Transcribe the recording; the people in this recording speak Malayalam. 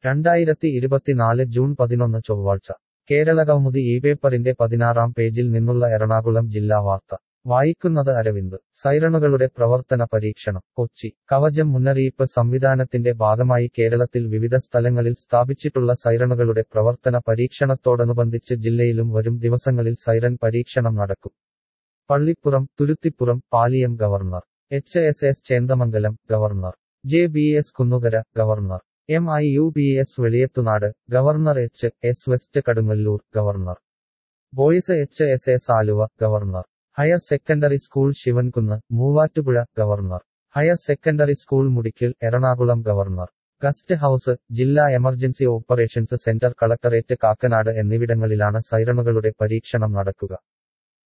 രണ്ടായിരത്തി ഇരുപത്തിനാല് ജൂൺ പതിനൊന്ന് ചൊവ്വാഴ്ച കേരളകൗമുദി ഈ പേപ്പറിന്റെ പതിനാറാം പേജിൽ നിന്നുള്ള എറണാകുളം ജില്ലാ വാർത്ത വായിക്കുന്നത് അരവിന്ദ് സൈറണുകളുടെ പ്രവർത്തന പരീക്ഷണം കൊച്ചി കവചം മുന്നറിയിപ്പ് സംവിധാനത്തിന്റെ ഭാഗമായി കേരളത്തിൽ വിവിധ സ്ഥലങ്ങളിൽ സ്ഥാപിച്ചിട്ടുള്ള സൈറണുകളുടെ പ്രവർത്തന പരീക്ഷണത്തോടനുബന്ധിച്ച് ജില്ലയിലും വരും ദിവസങ്ങളിൽ സൈറൻ പരീക്ഷണം നടക്കും Pallippuram Thuruthippuram Paliyam governor H S S Chendamangalam governor J B S Kunnukara governor M I U B S Veliyathunadu governor H S west Kadungalloor governor boys H S S Aluva governor higher secondary school Sivankunnu Muvattupuzha governor higher secondary school Mudickal Ernakulam governor guest house ജില്ലാ emergency operations centre collectorate Kakkanad എന്നിവിടങ്ങളിലാണ് സൈറണുകളുടെ പരീക്ഷണം നടക്കുക